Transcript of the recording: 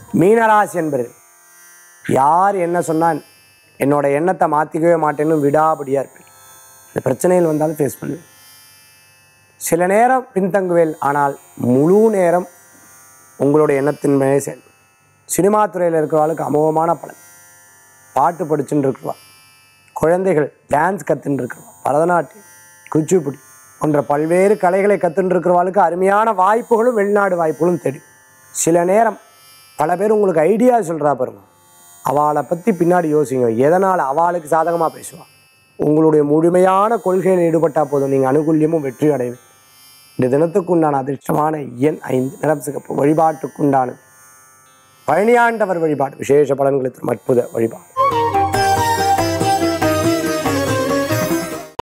மீனராசி என்பது யார் என்ன சொன்னால் என்னோட எண்ணத்தை மாற்றிக்கவே மாட்டேன்னு விடாபடியாக இருப்பேன் இந்த பிரச்சனைகள் வந்தாலும் ஃபேஸ் பண்ணுவேன் சில நேரம் பின்தங்குவேல் ஆனால் முழு நேரம் உங்களுடைய எண்ணத்தின் மேலே செயல்படும் சினிமா துறையில் இருக்கிறவளுக்கு அமோகமான பலன் பாட்டு படிச்சுட்டு இருக்கிறவா குழந்தைகள் டான்ஸ் கற்றுன்னு இருக்கிறவா பரதநாட்டியம் குச்சிப்புடி போன்ற பல்வேறு கலைகளை கற்றுன்னு இருக்கிறவாளுக்கு அருமையான வாய்ப்புகளும் வெளிநாடு வாய்ப்புகளும் தெரியும் சில நேரம் பல பேர் உங்களுக்கு ஐடியா சொல்கிறா பாருங்க அவளை பற்றி பின்னாடி யோசிங்க எதனால் அவளுக்கு சாதகமாக பேசுவாள் உங்களுடைய முழுமையான கொள்கையில் ஈடுபட்டால் போதும் நீங்கள் அனுகூல்யமும் வெற்றி அடைவீங்க இந்த தினத்துக்குண்டான அதிர்ஷ்டமான எண் ஐந்து நிறம் சிகப்பு வழிபாட்டுக்குண்டானது பழனியாண்டவர் வழிபாடு விசேஷ பலன்களை தரும் அற்புத வழிபாடு